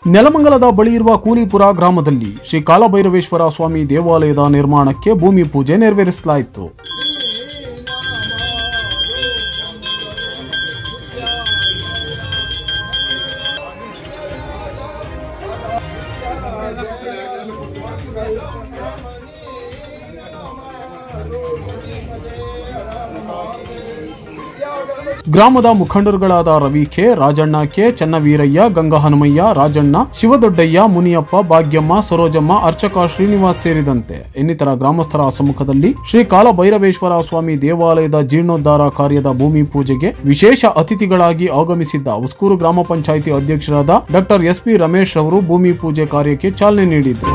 ನೆಲಮಂಗಲದ ಬಳಿ ಇರುವ ಕೂಲಿಪುರ ಗ್ರಾಮದಲ್ಲಿ ಶ್ರೀ ಕಾಲಭೈರವೇಶ್ವರ ಸ್ವಾಮಿ ದೇವಾಲಯದ ನಿರ್ಮಾಣಕ್ಕೆ ಭೂಮಿ ಪೂಜೆ ನೆರವೇರಿಸಲಾಯಿತು ಗ್ರಾಮದ ಮುಖಂಡರುಗಳಾದ ರವಿ ಕೆ ರಾಜಣ್ಣ ಕೆ ಚನ್ನವೀರಯ್ಯ ಗಂಗಾ ಹನುಮಯ್ಯ ರಾಜಣ್ಣ ಶಿವದೊಡ್ಡಯ್ಯ ಮುನಿಯಪ್ಪ ಭಾಗ್ಯಮ್ಮ ಸರೋಜಮ್ಮ ಅರ್ಚಕ ಶ್ರೀನಿವಾಸ್ ಸೇರಿದಂತೆ ಇನ್ನಿತರ ಗ್ರಾಮಸ್ಥರ ಸಮ್ಮುಖದಲ್ಲಿ ಶ್ರೀ ಕಾಲಭೈರವೇಶ್ವರ ಸ್ವಾಮಿ ದೇವಾಲಯದ ಜೀರ್ಣೋದ್ಧಾರ ಕಾರ್ಯದ ಭೂಮಿ ಪೂಜೆಗೆ ವಿಶೇಷ ಅತಿಥಿಗಳಾಗಿ ಆಗಮಿಸಿದ್ದ ಉಸ್ಕೂರು ಗ್ರಾಮ ಪಂಚಾಯಿತಿ ಅಧ್ಯಕ್ಷರಾದ ಡಾಕ್ಟರ್ ಎಸ್ ಪಿ ರಮೇಶ್ ರವರು ಭೂಮಿ ಪೂಜೆ ಕಾರ್ಯಕ್ಕೆ ಚಾಲನೆ ನೀಡಿದರು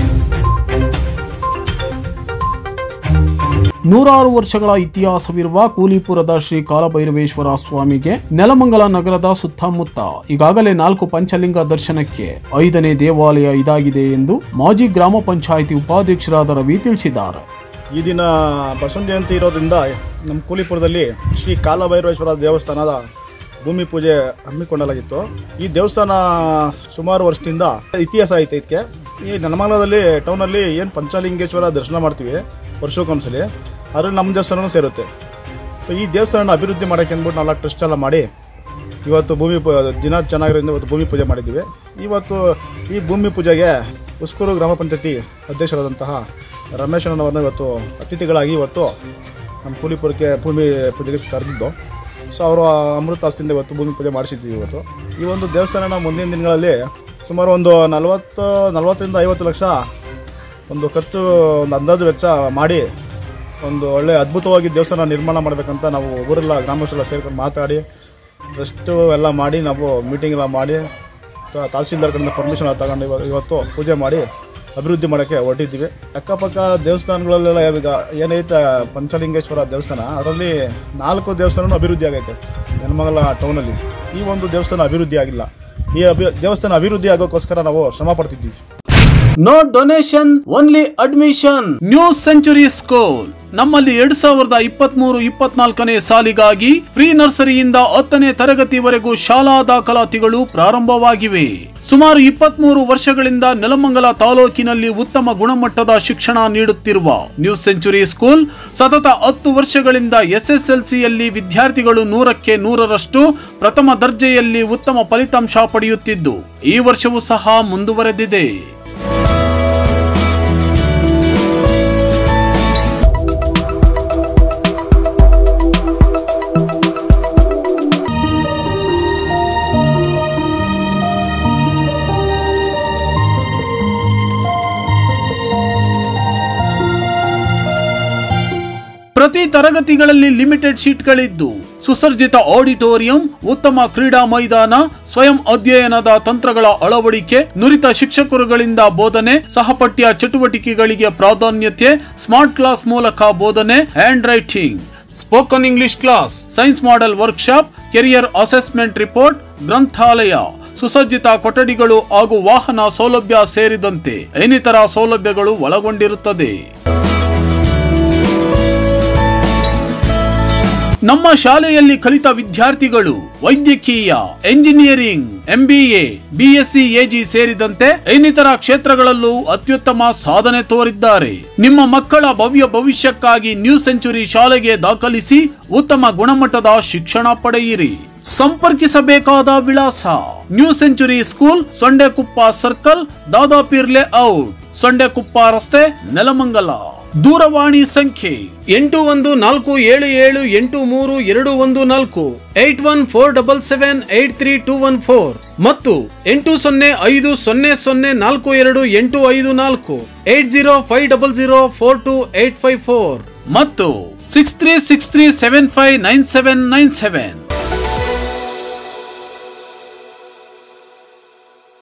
ನೂರಾರು ವರ್ಷಗಳ ಇತಿಹಾಸವಿರುವ ಕೂಲಿಪುರದ ಶ್ರೀ ಕಾಲಭೈರವೇಶ್ವರ ಸ್ವಾಮಿಗೆ ನೆಲಮಂಗಲ ನಗರದ ಸುತ್ತಮುತ್ತ ಈಗಾಗಲೇ ನಾಲ್ಕು ಪಂಚಲಿಂಗ ದರ್ಶನಕ್ಕೆ ಐದನೇ ದೇವಾಲಯ ಇದಾಗಿದೆ ಎಂದು ಮಾಜಿ ಗ್ರಾಮ ಪಂಚಾಯಿತಿ ಉಪಾಧ್ಯಕ್ಷರಾದ ರವಿ ತಿಳಿಸಿದ್ದಾರೆ ಈ ದಿನ ಬಸವನ ಜಯಂತಿ ಇರೋದ್ರಿಂದ ನಮ್ಮ ಕೂಲಿಪುರದಲ್ಲಿ ಶ್ರೀ ಕಾಲಭೈರವೇಶ್ವರ ದೇವಸ್ಥಾನದ ಭೂಮಿ ಪೂಜೆ ಹಮ್ಮಿಕೊಳ್ಳಲಾಗಿತ್ತು ಈ ದೇವಸ್ಥಾನ ಸುಮಾರು ವರ್ಷದಿಂದ ಇತಿಹಾಸ ಐತೆ ಇದಕ್ಕೆ ಈ ನೆಲಮಂಗಲದಲ್ಲಿ ಟೌನಲ್ಲಿ ಏನು ಪಂಚಲಿಂಗೇಶ್ವರ ದರ್ಶನ ಮಾಡ್ತೀವಿ ವರ್ಷಕ್ಕೊಂದ್ಸಲಿ ಅದ್ರಲ್ಲಿ ನಮ್ಮ ದೇವಸ್ಥಾನನೂ ಸೇರುತ್ತೆ ಸೊ ಈ ದೇವಸ್ಥಾನ ಅಭಿವೃದ್ಧಿ ಮಾಡೋಕ್ಕೆ ಅಂದ್ಬಿಟ್ಟು ನಾಲ್ಕು ಟ್ರಸ್ಟ್ ಎಲ್ಲ ಮಾಡಿ ಇವತ್ತು ಭೂಮಿ ಪೂ ದಿನ ಚೆನ್ನಾಗಿರೋದ್ರಿಂದ ಇವತ್ತು ಭೂಮಿ ಪೂಜೆ ಮಾಡಿದ್ದೀವಿ ಇವತ್ತು ಈ ಭೂಮಿ ಪೂಜೆಗೆ ಉಸ್ಕೂರು ಗ್ರಾಮ ಪಂಚಾಯತಿ ಅಧ್ಯಕ್ಷರಾದಂತಹ ರಮೇಶನವರನ್ನು ಇವತ್ತು ಅತಿಥಿಗಳಾಗಿ ಇವತ್ತು ನಮ್ಮ ಕೂಲಿಪುರಕ್ಕೆ ಭೂಮಿ ಪೂಜೆಗೆ ಕರೆದಿದ್ದು ಸೊ ಅವರು ಅಮೃತ ಆಸ್ತಿಯಿಂದ ಇವತ್ತು ಭೂಮಿ ಪೂಜೆ ಮಾಡಿಸಿದ್ದೀವಿ ಇವತ್ತು ಈ ಒಂದು ದೇವಸ್ಥಾನನ ಮುಂದಿನ ದಿನಗಳಲ್ಲಿ ಸುಮಾರು ಒಂದು ನಲವತ್ತು ನಲವತ್ತರಿಂದ ಐವತ್ತು ಲಕ್ಷ ಒಂದು ಖರ್ಚು ಒಂದು ಅಂದಾಜು ವೆಚ್ಚ ಮಾಡಿ ಒಂದು ಒಳ್ಳೆ ಅದ್ಭುತವಾಗಿ ದೇವಸ್ಥಾನ ನಿರ್ಮಾಣ ಮಾಡಬೇಕಂತ ನಾವು ಊರೆಲ್ಲ ಗ್ರಾಮಸ್ಥರೆಲ್ಲ ಸೇರ್ಕೊಂಡು ಮಾತಾಡಿ ಅಷ್ಟು ಎಲ್ಲ ಮಾಡಿ ನಾವು ಮೀಟಿಂಗ್ ಎಲ್ಲ ಮಾಡಿ ತ- ತಹಸೀಲ್ದಾರ್ ಕಡೆಯಿಂದ ಪರ್ಮಿಷನ್ ತಗೊಂಡು ಇವ- ಇವತ್ತು ಪೂಜೆ ಮಾಡಿ ಅಭಿವೃದ್ಧಿ ಮಾಡೋಕ್ಕೆ ಹೊರಟಿದ್ದೀವಿ ಅಕ್ಕಪಕ್ಕ ದೇವಸ್ಥಾನಗಳಲ್ಲೆಲ್ಲ ಈಗ ಏನೈತೆ ಪಂಚಲಿಂಗೇಶ್ವರ ದೇವಸ್ಥಾನ ಅದರಲ್ಲಿ ನಾಲ್ಕು ದೇವಸ್ಥಾನನೂ ಅಭಿವೃದ್ಧಿ ಆಗೈತೆ ನೆಲಮಂಗಲ ಟೌನಲ್ಲಿ ಈ ಒಂದು ದೇವಸ್ಥಾನ ಅಭಿವೃದ್ಧಿ ಆಗಿಲ್ಲ ಈ ಅಭಿ ದೇವಸ್ಥಾನ ಅಭಿವೃದ್ಧಿ ಆಗೋಕ್ಕೋಸ್ಕರ ನಾವು ಶ್ರಮ ಪಡ್ತಿದ್ದೀವಿ no donation only admission new century school ನಮ್ಮಲ್ಲಿ ಎರಡ್ ಸಾವಿರದ ಇಪ್ಪತ್ತ್ ಮೂರು ಇಪ್ಪತ್ನಾಲ್ಕನೇ ಸಾಲಿಗಾಗಿ ಪ್ರೀ ನರ್ಸರಿಯಿಂದ ಹತ್ತನೇ ತರಗತಿವರೆಗೂ ಶಾಲಾ ದಾಖಲಾತಿಗಳು ಪ್ರಾರಂಭವಾಗಿವೆ ಸುಮಾರು ಇಪ್ಪತ್ಮೂರು ವರ್ಷಗಳಿಂದ ನೆಲಮಂಗಲ ತಾಲೂಕಿನಲ್ಲಿ ಉತ್ತಮ ಗುಣಮಟ್ಟದ ಶಿಕ್ಷಣ ನೀಡುತ್ತಿರುವ ನ್ಯೂ ಸೆಂಚುರಿ ಸ್ಕೂಲ್ ಸತತ ಹತ್ತು ವರ್ಷಗಳಿಂದ ಎಸ್ಎಸ್ಎಲ್ಸಿಯಲ್ಲಿ ವಿದ್ಯಾರ್ಥಿಗಳು ನೂರಕ್ಕೆ ನೂರರಷ್ಟು ಪ್ರಥಮ ದರ್ಜೆಯಲ್ಲಿ ಉತ್ತಮ ಫಲಿತಾಂಶ ಪಡೆಯುತ್ತಿದ್ದು ಈ ವರ್ಷವೂ ಸಹ ಮುಂದುವರೆದಿದೆ ಪ್ರತಿ ತರಗತಿಗಳಲ್ಲಿ ಲಿಮಿಟೆಡ್ ಶೀಟ್ಗಳಿದ್ದು ಸುಸರ್ಜಿತ ಆಡಿಟೋರಿಯಂ ಉತ್ತಮ ಕ್ರೀಡಾ ಮೈದಾನ ಸ್ವಯಂ ಅಧ್ಯಯನದ ತಂತ್ರಗಳ ಅಳವಡಿಕೆ ನುರಿತ ಶಿಕ್ಷಕರುಗಳಿಂದ ಬೋಧನೆ ಸಹಪಠ್ಯ ಚಟುವಟಿಕೆಗಳಿಗೆ ಪ್ರಾಧಾನ್ಯತೆ ಸ್ಮಾರ್ಟ್ ಕ್ಲಾಸ್ ಮೂಲಕ ಬೋಧನೆ handwriting spoken English class science model workshop career assessment report ಗ್ರಂಥಾಲಯ ಸುಸಜ್ಜಿತ ಕೊಠಡಿಗಳು ಹಾಗೂ ವಾಹನ ಸೌಲಭ್ಯ ಸೇರಿದಂತೆ ಇನ್ನಿತರ ಸೌಲಭ್ಯಗಳು ಒಳಗೊಂಡಿರುತ್ತದೆ ನಮ್ಮ ಶಾಲೆಯಲ್ಲಿ ಕಲಿತ ವಿದ್ಯಾರ್ಥಿಗಳು ವೈದ್ಯಕೀಯ ಎಂಜಿನಿಯರಿಂಗ್ ಎಂಬಿಎ ಬಿಎಸ್ಸಿ ಎಜಿ ಸೇರಿದಂತೆ ಇನ್ನಿತರ ಕ್ಷೇತ್ರಗಳಲ್ಲೂ ಅತ್ಯುತ್ತಮ ಸಾಧನೆ ತೋರಿದ್ದಾರೆ ನಿಮ್ಮ ಮಕ್ಕಳ ಭವ್ಯ ಭವಿಷ್ಯಕ್ಕಾಗಿ ನ್ಯೂ ಸೆಂಚುರಿ ಶಾಲೆಗೆ ದಾಖಲಿಸಿ ಉತ್ತಮ ಗುಣಮಟ್ಟದ ಶಿಕ್ಷಣ ಪಡೆಯಿರಿ ಸಂಪರ್ಕಿಸಬೇಕಾದ ವಿಳಾಸ new century school Sondekoppa circle Dadapeer layout Sondekoppa ರಸ್ತೆ ನೆಲಮಂಗಲ ದೂರವಾಣಿ ಸಂಖ್ಯೆ ಎಂಟು ಒಂದು ನಾಲ್ಕು ಏಳು ಏಳು ಎಂಟು ಮೂರು ಎರಡು ಒಂದು ನಾಲ್ಕು eight one four double seven eight three two one four ಮತ್ತು ಎಂಟು ಸೊನ್ನೆ ಐದು ಸೊನ್ನೆ ಸೊನ್ನೆ ನಾಲ್ಕು ಎರಡು ಎಂಟು ಐದು ನಾಲ್ಕು eight zero five double zero four two eight five four ಮತ್ತು six three six three seven five nine seven nine seven